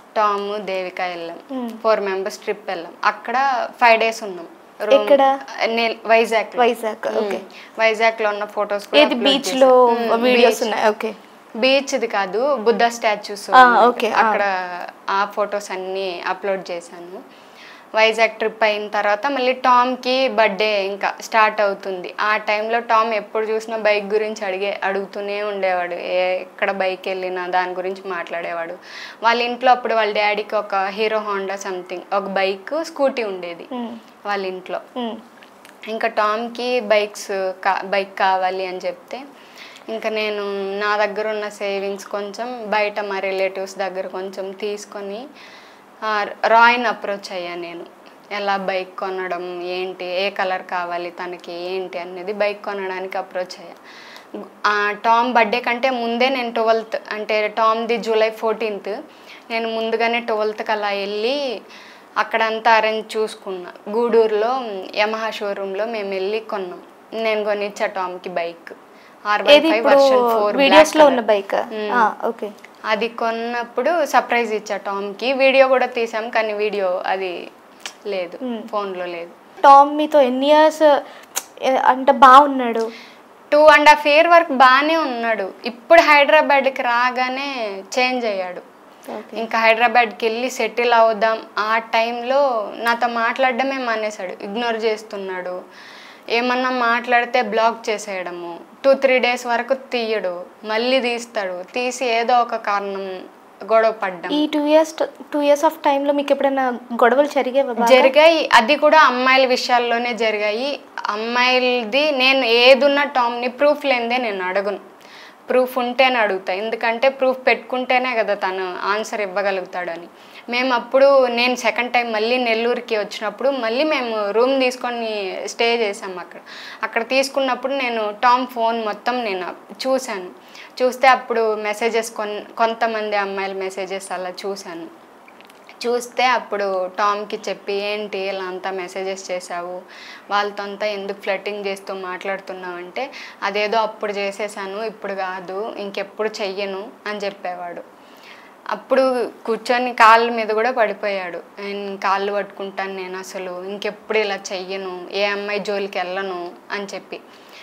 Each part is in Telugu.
టామ్ దేవిక వెళ్ళాం Hmm. ఫోర్ మెంబర్స్ ట్రిప్ వెళ్ళాం అక్కడ ఫైవ్ డేస్ ఉన్నాం Room- ఎక్కడ? నే- వైజాగ్ వైజాగ్ ఓకే వైజాగ్ లో ఉన్న ఫొటోస్ ఏది బీచ్ లో వీడియోస్ ఉన్నాయి ఓకే బీచ్ ది కాదు బుద్ధ స్టాచ్యూస్ ఆ, okay, ఆ. అక్కడ ఆ ఫొటోస్ అన్ని అప్లోడ్ చేశాను వైజాగ్ ట్రిప్ అయిన తర్వాత మళ్ళీ టామ్కి బర్త్డే ఇంకా స్టార్ట్ అవుతుంది ఆ టైంలో టామ్ ఎప్పుడు చూసినా బైక్ గురించి అడిగే అడుగుతూనే ఉండేవాడు ఏ ఎక్కడ బైక్ వెళ్ళినా దాని గురించి మాట్లాడేవాడు వాళ్ళ ఇంట్లో అప్పుడు వాళ్ళ డాడీకి ఒక హీరో హోండా సంథింగ్ ఒక బైక్ స్కూటీ ఉండేది వాళ్ళ ఇంట్లో ఇంకా టామ్కి బైక్స్ కా బైక్ కావాలి అని చెప్తే ఇంకా నేను నా దగ్గర ఉన్న సేవింగ్స్ కొంచెం బయట మా రిలేటివ్స్ దగ్గర కొంచెం తీసుకొని ఆ, రాయ్ని అప్రోచ్ అయ్యా నేను ఎలా బైక్ కొనడం ఏంటి ఏ కలర్ కావాలి తనకి ఏంటి అనేది బైక్ కొనడానికి అప్రోచ్ అయ్యా ఆ, టామ్ బర్త్డే కంటే ముందే నేను ట్వెల్త్ అంటే టామ్ది జూలై ఫోర్టీన్త్ నేను ముందుగానే ట్వెల్త్కి అలా వెళ్ళి అక్కడంతా అరేంజ్ చూసుకున్నా గూడూరులో యమహా షోరూంలో మేము వెళ్ళి కొన్నాం నేను కొనిచ్చా టామ్కి బైక్ ఆర్ ఏది ఇప్పుడు వీడియోస్ లో ఉన్న బైక్ ఓకే అది కొన్నప్పుడు సర్ప్రైజ్ ఇచ్చా టామ్కి వీడియో కూడా తీసాం కానీ వీడియో అది లేదు ఫోన్లో లేదు టామ్ మీతో ఎన్ని ఇయర్స్ అంటే బాగున్నాడు టూ అండ్ హాఫ్ ఇయర్ వరకు బాగానే ఉన్నాడు ఇప్పుడు హైదరాబాద్కి రాగానే చేంజ్ అయ్యాడు ఓకే ఇంకా హైదరాబాద్కి వెళ్ళి సెటిల్ అవుదాం ఆ టైంలో నాతో మాట్లాడడమే మానేశాడు ఇగ్నోర్ చేస్తున్నాడు ఏమన్నా మాట్లాడితే బ్లాక్ చేసేయడము టూ త్రీ డేస్ వరకు తీయడు మళ్ళీ తీస్తాడు తీసి ఏదో ఒక కారణం గొడవ పడ్డం ఈ two years two years off టైంలో మీకు ఎప్పుడైనా గొడవలు జరిగేవా జరిగాయి అది కూడా అమ్మాయిల విషయాల్లోనే జరిగాయి అమ్మాయిలది నేను ఏదున్న టామ్ని ప్రూఫ్ లేనిదే నేను అడగను ప్రూఫ్ ఉంటేనే అడుగుతా ఎందుకంటే ప్రూఫ్ పెట్టుకుంటేనే కదా తను ఆన్సర్ ఇవ్వగలుగుతాడని మేము అప్పుడు నేను సెకండ్ టైం మళ్ళీ నెల్లూరుకి వచ్చినప్పుడు మళ్ళీ మేము రూమ్ తీసుకొని స్టే చేసాం అక్కడ అక్కడ తీసుకున్నప్పుడు నేను టామ్ ఫోన్ మొత్తం నేను చూశాను చూస్తే అప్పుడు మెసేజెస్ కొన్ కొంతమంది అమ్మాయిల మెసేజెస్ అలా చూశాను చూస్తే అప్పుడు టామ్కి చెప్పి ఏంటి ఇలా అంతా మెసేజెస్ చేశావు వాళ్ళతో అంతా ఎందుకు ఫ్లట్టింగ్ చేస్తూ మాట్లాడుతున్నావు అంటే అదేదో అప్పుడు చేసేసాను ఇప్పుడు కాదు ఇంకెప్పుడు చెయ్యను అని చెప్పేవాడు అప్పుడు కూర్చొని కాళ్ళ మీద కూడా పడిపోయాడు నేను కాళ్ళు పట్టుకుంటాను నేను అసలు ఇంకెప్పుడు ఇలా చెయ్యను ఏ అమ్మాయి జోలికి వెళ్ళను అని చెప్పి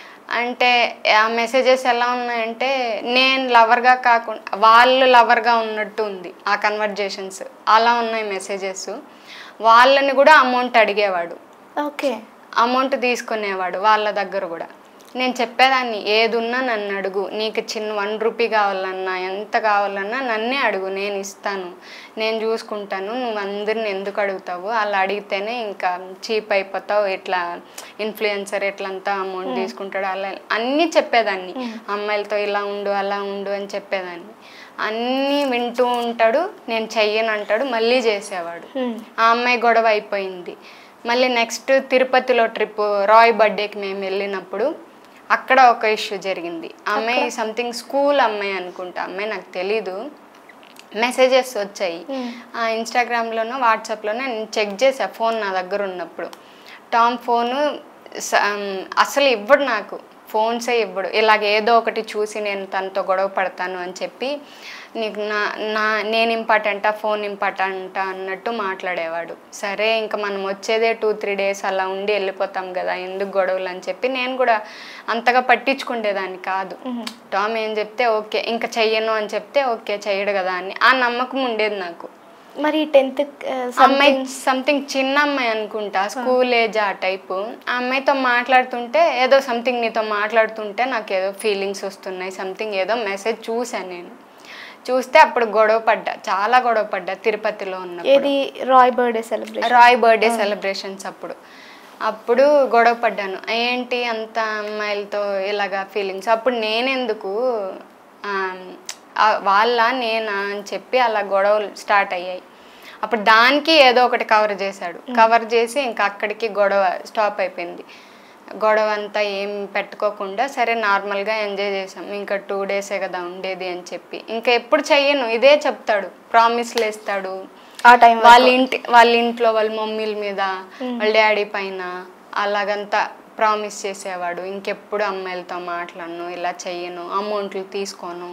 అంటే ఆ మెసేజెస్ ఎలా ఉన్నాయంటే నేను లవర్గా కాకుండా వాళ్ళు లవర్గా ఉన్నట్టు ఉంది ఆ కన్వర్జేషన్స్ అలా ఉన్నాయి మెసేజెస్ వాళ్ళని కూడా అమౌంట్ అడిగేవాడు ఓకే అమౌంట్ తీసుకునేవాడు వాళ్ళ దగ్గర కూడా నేను చెప్పేదాన్ని ఏదున్నా నన్ను అడుగు నీకు చిన్న వన్ రూపీ కావాలన్నా ఎంత కావాలన్నా నన్నే అడుగు నేను ఇస్తాను నేను చూసుకుంటాను నువ్వు అందరిని ఎందుకు అడుగుతావు అలా అడిగితేనే ఇంకా చీప్ అయిపోతావు ఇట్లా ఇన్ఫ్లుయెన్సర్ ఎట్లంతా అమౌంట్ తీసుకుంటాడు అలా అన్నీ చెప్పేదాన్ని అమ్మాయిలతో ఇలా ఉండు అలా ఉండు అని చెప్పేదాన్ని అన్నీ వింటూ ఉంటాడు నేను చెయ్యను అంటాడు మళ్ళీ చేసేవాడు ఆ అమ్మాయి గొడవ అయిపోయింది మళ్ళీ నెక్స్ట్ తిరుపతిలో ట్రిప్ రాయ్ బర్త్డేకి మేము వెళ్ళినప్పుడు అక్కడ ఒక ఇష్యూ జరిగింది ఆ అమ్మాయి సంథింగ్ స్కూల్ అమ్మాయి అనుకుంటా అమ్మాయి నాకు తెలీదు మెసేజెస్ వచ్చాయి ఆ ఇన్స్టాగ్రామ్లోనో వాట్సాప్లోనో నేను చెక్ చేసా ఫోన్ నా దగ్గర ఉన్నప్పుడు టామ్ ఫోను స- ఉమ్, అసలు ఇవ్వడు నాకు ఫోన్సే ఇవ్వడు ఇలాగ ఏదో ఒకటి చూసి నేను తనతో గొడవ పడతాను అని చెప్పి నీకు నా నా నేను ఇంపార్టెంటా ఫోన్ ఇంపార్టెంటా అన్నట్టు మాట్లాడేవాడు సరే ఇంకా మనం వచ్చేదే టూ త్రీ డేస్ అలా ఉండి వెళ్ళిపోతాం కదా ఎందుకు గొడవలు అని చెప్పి నేను కూడా అంతగా పట్టించుకుండేదాన్ని కాదు టామ్ ఏం చెప్తే ఓకే ఇంకా చెయ్యను అని చెప్తే ఓకే చెయ్యడు కదా అని ఆ నమ్మకం ఉండేది నాకు మరి టెన్త్ అమ్మాయి సంథింగ్ చిన్న అమ్మాయి అనుకుంటా స్కూల్ ఏజ్ ఆ టైపు ఆ అమ్మాయితో మాట్లాడుతుంటే ఏదో సంథింగ్ నీతో మాట్లాడుతుంటే నాకు ఏదో ఫీలింగ్స్ వస్తున్నాయి సంథింగ్ ఏదో మెసేజ్ చూసాను నేను చూస్తే అప్పుడు గొడవ పడ్డా చాలా గొడవ పడ్డా తిరుపతిలో ఉన్నప్పుడు ఏది Roy birthday celebration Roy birthday celebrations అప్పుడు అప్పుడు గొడవ పడ్డాను ఏంటి అంత అమ్మాయిలతో ఇలాగా ఫీలింగ్స్ అప్పుడు నేనెందుకు ఆ, ఆ, వాళ్ళ నేనా అని చెప్పి అలా గొడవలు స్టార్ట్ అయ్యాయి అప్పుడు దానికి ఏదో ఒకటి కవర్ చేశాడు కవర్ చేసి ఇంకా అక్కడికి గొడవ స్టాప్ అయిపోయింది గొడవ అంతా ఏం పెట్టుకోకుండా సరే నార్మల్గా ఎంజాయ్ చేసాం ఇంకా టూ డేసే కదా ఉండేది అని చెప్పి ఇంకా ఎప్పుడు చెయ్యను ఇదే చెప్తాడు ప్రామిస్లు వేస్తాడు ఆ టైం వాళ్ళ ఇంటి వాళ్ళ ఇంట్లో వాళ్ళ మమ్మీల మీద వాళ్ళ డాడీ పైన అలాగంతా ప్రామిస్ చేసేవాడు ఇంకెప్పుడు అమ్మాయిలతో మాట్లాడను ఇలా చెయ్యను అమౌంట్లు తీసుకోను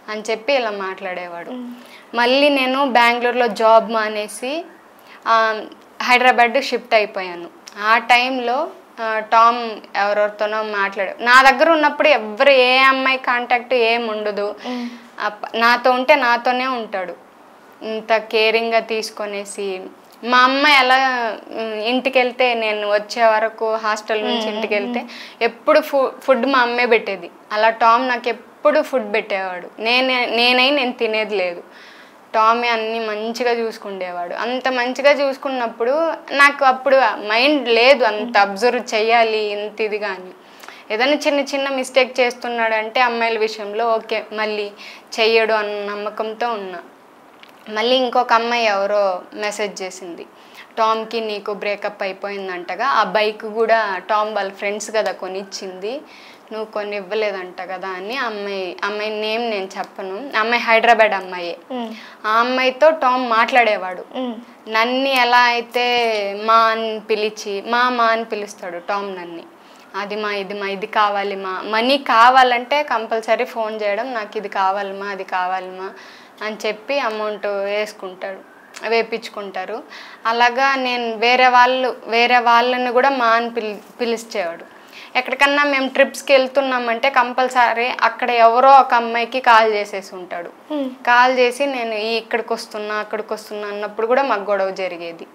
అని చెప్పి ఇలా మాట్లాడేవాడు మళ్ళీ నేను బెంగళూరులో జాబ్ మానేసి ఆ, హైదరాబాద్ షిఫ్ట్ అయిపోయాను ఆ టైంలో ఆ, టామ్ ఎవరెవరితోనో మాట్లాడు నా దగ్గర ఉన్నప్పుడు ఎవరు ఏ అమ్మాయి కాంటాక్ట్ ఏం ఉండదు అప్ప- నాతో ఉంటే నాతోనే ఉంటాడు ఇంత కేరింగ్గా తీసుకొనేసి మా అమ్మ ఎలా ఉమ్, ఇంటికి వెళ్తే నేను వచ్చే వరకు హాస్టల్ నుంచి ఇంటికి వెళ్తే ఎప్పుడు ఫు ఫుడ్ మా అమ్మే పెట్టేది అలా టామ్ నాకు ఎప్పుడు ఫుడ్ పెట్టేవాడు నేనే నేనై నేను తినేది లేదు టామీ అన్ని మంచిగా చూసుకుండేవాడు అంత మంచిగా చూసుకున్నప్పుడు నాకు అప్పుడు మైండ్ లేదు అంత అబ్జర్వ్ చెయ్యాలి ఇంత ఇది కానీ ఏదైనా చిన్న చిన్న మిస్టేక్ చేస్తున్నాడు అంటే అమ్మాయిల విషయంలో ఓకే మళ్ళీ చెయ్యడు అన్న నమ్మకంతో ఉన్నా మళ్ళీ ఇంకొక అమ్మాయి ఎవరో మెసేజ్ చేసింది టామ్కి నీకు బ్రేకప్ అయిపోయిందంటగా ఆ బైక్ కూడా టామ్ వాళ్ళ ఫ్రెండ్స్ కదా కొనిచ్చింది నువ్వు కొన్ని ఇవ్వలేదంట కదా అని అమ్మాయి అమ్మాయి నేమ్ నేను చెప్పను అమ్మాయి హైదరాబాద్ అమ్మాయి ఆ అమ్మాయితో టామ్ మాట్లాడేవాడు నన్ను ఎలా అయితే మా అని పిలిచి మా మా అని పిలుస్తాడు టామ్ నన్ని అది మా ఇది మా ఇది కావాలి మా మనీ కావాలంటే కంపల్సరీ ఫోన్ చేయడం నాకు ఇది కావాలమ్మా అది కావాలమ్మా అని చెప్పి అమౌంట్ వేసుకుంటాడు వేపించుకుంటారు అలాగా నేను వేరే వాళ్ళు వేరే వాళ్ళని కూడా మా అని పిలి పిలిచేవాడు ఎక్కడికన్నా మేము ట్రిప్స్కి వెళ్తున్నామంటే కంపల్సరీ అక్కడ ఎవరో ఒక అమ్మాయికి కాల్ చేసేసి ఉంటాడు కాల్ చేసి నేను ఈ ఇక్కడికి వస్తున్నా అక్కడికి వస్తున్నా అన్నప్పుడు కూడా మాకు గొడవ జరిగేది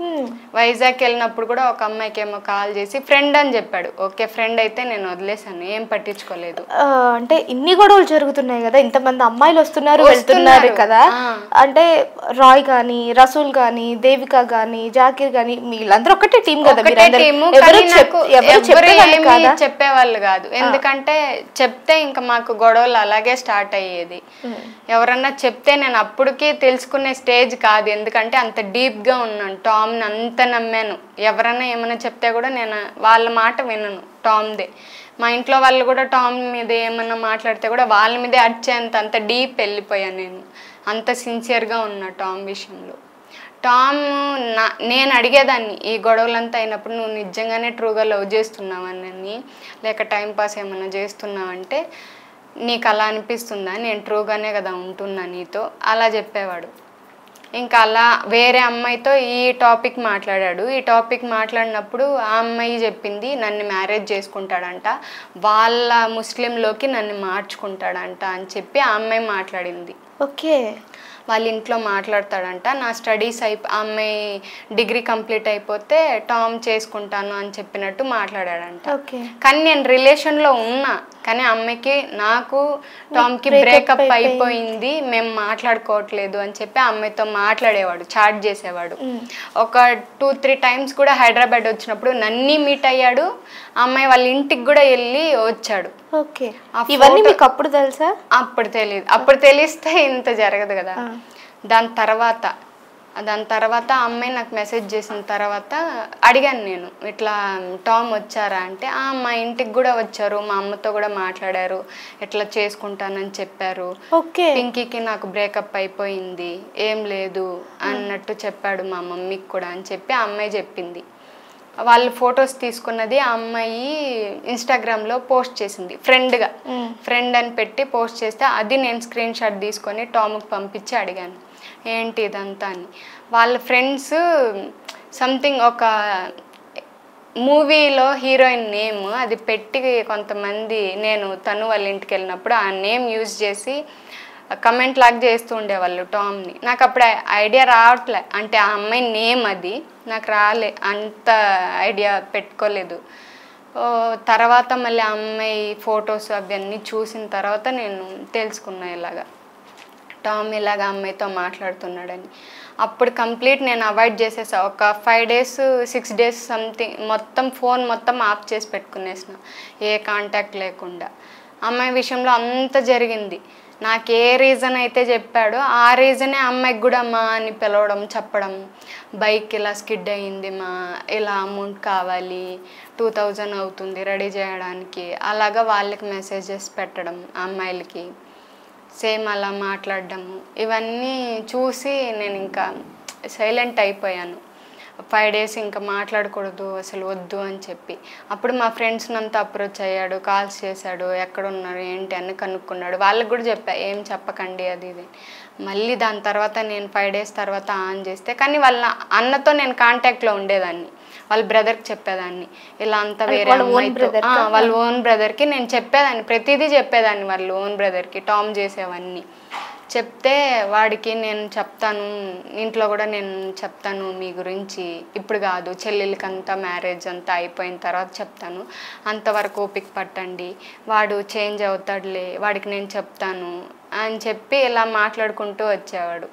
వైజాగ్ వెళ్ళినప్పుడు కూడా ఒక అమ్మాయికి ఏమో కాల్ చేసి ఫ్రెండ్ అని చెప్పాడు ఓకే ఫ్రెండ్ అయితే నేను వదిలేసాను ఏం పట్టించుకోలేదు ఆ, అంటే ఇన్ని గొడవలు జరుగుతున్నాయి కదా ఇంతమంది అమ్మాయిలు వస్తున్నారు వస్తున్నారు. వెళ్తున్నారు కదా ఆ. అంటే రాయ్ కానీ రసూల్ కానీ దేవిక కానీ జాకీర్ కానీ వీళ్ళందరూ ఒకటే టీం కదా ఒకటే మీరందరూ. టీము ఎవరు కానీ చెప్- నాకు ఎవరు ఎవరు చెప్పేవాళ్ళు ఏమీ కాదా చెప్పేవాళ్ళు కాదు ఎందుకంటే చెప్తే ఇంకా మాకు గొడవలు అలాగే స్టార్ట్ అయ్యేది ఎవరన్నా చెప్తే నేను అప్పటికి తెలుసుకునే స్టేజ్ కాదు ఎందుకంటే అంత డీప్ గా ఉన్నాను టామ్ని అంత నమ్మాను ఎవరన్నా ఏమైనా చెప్తే కూడా నేను వాళ్ళ మాట వినను టామ్దే మా ఇంట్లో వాళ్ళు కూడా టామ్ మీద ఏమన్నా మాట్లాడితే కూడా వాళ్ళ మీదే అడిచేంత అంత డీప్ వెళ్ళిపోయాను నేను అంత సిన్సియర్గా ఉన్నా టామ్ విషయంలో టామ్ నా నేను అడిగేదాన్ని ఈ గొడవలంతా అయినప్పుడు నువ్వు నిజంగానే ట్రూగా లవ్ చేస్తున్నావని లేక టైం పాస్ ఏమైనా చేస్తున్నావంటే నీకు అలా అనిపిస్తుందా నేను ట్రూగానే కదా ఉంటున్నా నీతో అలా చెప్పేవాడు ఇంకా అలా వేరే అమ్మాయితో ఈ టాపిక్ మాట్లాడాడు ఈ టాపిక్ మాట్లాడినప్పుడు ఆ అమ్మాయి చెప్పింది నన్ను మ్యారేజ్ చేసుకుంటాడంట వాళ్ళ ముస్లింలోకి నన్ను మార్చుకుంటాడంట అని చెప్పి ఆ అమ్మాయి మాట్లాడింది ఓకే వాళ్ళ ఇంట్లో మాట్లాడతాడంట నా స్టడీస్ అయి ఆ అమ్మాయి డిగ్రీ కంప్లీట్ అయిపోతే టామ్ చేసుకుంటాను అని చెప్పినట్టు మాట్లాడాడంట ఓకే కానీ నేను రిలేషన్లో ఉన్నా కానీ అమ్మాయికి నాకు టామ్కి breakup బ్రేకప్ అయిపోయింది. అయిపోయింది మేము మాట్లాడుకోవట్లేదు అని చెప్పి ఆ అమ్మాయితో మాట్లాడేవాడు చాట్ చేసేవాడు ఒక టూ త్రీ టైమ్స్ కూడా హైదరాబాద్ వచ్చినప్పుడు నన్ని మీట్ అయ్యాడు ఆ అమ్మాయి వాళ్ళ ఇంటికి కూడా వెళ్ళి వచ్చాడు ఓకే ఆ ఇవన్నీ photo- మీకు అప్పుడు తెలుసా అప్పుడు తెలియదు అప్పుడు తెలిస్తే ఇంత జరగదు కదా దాని తర్వాత దాని తర్వాత ఆ అమ్మాయి నాకు మెసేజ్ చేసిన తర్వాత అడిగాను నేను ఇట్లా టామ్ వచ్చారా అంటే "ఆ, మా ఇంటికి కూడా వచ్చారు మా అమ్మతో కూడా మాట్లాడారు ఇట్లా చేసుకుంటానని చెప్పారు ఓకే పింకీకి నాకు బ్రేకప్ అయిపోయింది ఏం లేదు అన్నట్టు చెప్పాడు మా మమ్మీకి కూడా అని చెప్పి ఆ అమ్మాయి చెప్పింది వాళ్ళు ఫొటోస్ తీసుకున్నది ఆ అమ్మాయి ఇన్స్టాగ్రామ్లో పోస్ట్ చేసింది ఫ్రెండ్గా ఫ్రెండ్ అని పెట్టి పోస్ట్ చేస్తే అది నేను స్క్రీన్ షాట్ తీసుకొని టామ్కి పంపించి అడిగాను ఏంటి ఇదంతా అని వాళ్ళ ఫ్రెండ్స్ సంథింగ్ ఒక మూవీలో హీరోయిన్ నేమ్ అది పెట్టి కొంతమంది నేను తను వాళ్ళ ఇంటికి వెళ్ళినప్పుడు ఆ నేమ్ యూజ్ చేసి కమెంట్ లాగా చేస్తూ ఉండేవాళ్ళు టామ్ని నాకు అప్పుడు ఐడియా రావట్లే అంటే ఆ అమ్మాయి నేమ్ అది నాకు రాలే అంత ఐడియా పెట్టుకోలేదు ఓ, తర్వాత మళ్ళీ ఆ అమ్మాయి ఫొటోస్ అవన్నీ చూసిన తర్వాత నేను తెలుసుకున్నా ఇలాగా టామ్ ఇలాగ అమ్మాయితో మాట్లాడుతున్నాడని అప్పుడు కంప్లీట్ నేను అవాయిడ్ చేసేసా ఒక five days six days something మొత్తం ఫోన్ మొత్తం ఆఫ్ చేసి పెట్టుకునేసిన ఏ కాంటాక్ట్ లేకుండా అమ్మాయి విషయంలో అంత జరిగింది నాకు ఏ రీజన్ అయితే చెప్పాడో ఆ రీజనే అమ్మాయికి కూడా మా అని పిలవడం చెప్పడం బైక్ ఇలా స్కిడ్ అయ్యింది మా ఇలా అమౌంట్ కావాలి టూ థౌజండ్ అవుతుంది రెడీ చేయడానికి అలాగా వాళ్ళకి మెసేజెస్ పెట్టడం అమ్మాయిలకి సేమ్ అలా మాట్లాడడము ఇవన్నీ చూసి నేను ఇంకా సైలెంట్ అయిపోయాను ఫైవ్ డేస్ ఇంకా మాట్లాడకూడదు అసలు వద్దు అని చెప్పి అప్పుడు మా ఫ్రెండ్స్ అంతా అప్రోచ్ అయ్యాడు కాల్స్ చేశాడు ఎక్కడ ఉన్నారు ఏంటి అని కనుక్కున్నాడు వాళ్ళకి కూడా చెప్పా ఏం చెప్పకండి అది ఇది మళ్ళీ దాని తర్వాత నేను ఫైవ్ డేస్ తర్వాత ఆన్ చేస్తే కానీ వాళ్ళ అన్నతో నేను కాంటాక్ట్లో ఉండేదాన్ని వాళ్ళ బ్రదర్కి చెప్పేదాన్ని ఇలా అంతా వేరే వాళ్ళ own అమ్మాయితో brother ఆ, కా? వాళ్ళ ఓన్ బ్రదర్కి నేను చెప్పేదాన్ని ప్రతిదీ చెప్పేదాన్ని వాళ్ళ ఓన్ బ్రదర్కి టామ్ చేసేవన్నీ చెప్తే వాడికి నేను చెప్తాను ఇంట్లో కూడా నేను చెప్తాను మీ గురించి ఇప్పుడు కాదు చెల్లెలకి అంతా మ్యారేజ్ అంతా అయిపోయిన తర్వాత చెప్తాను అంతవరకు ఓపిక పట్టండి వాడు చేంజ్ అవుతాడులే వాడికి నేను చెప్తాను అని చెప్పి ఇలా మాట్లాడుకుంటూ వచ్చేవాడు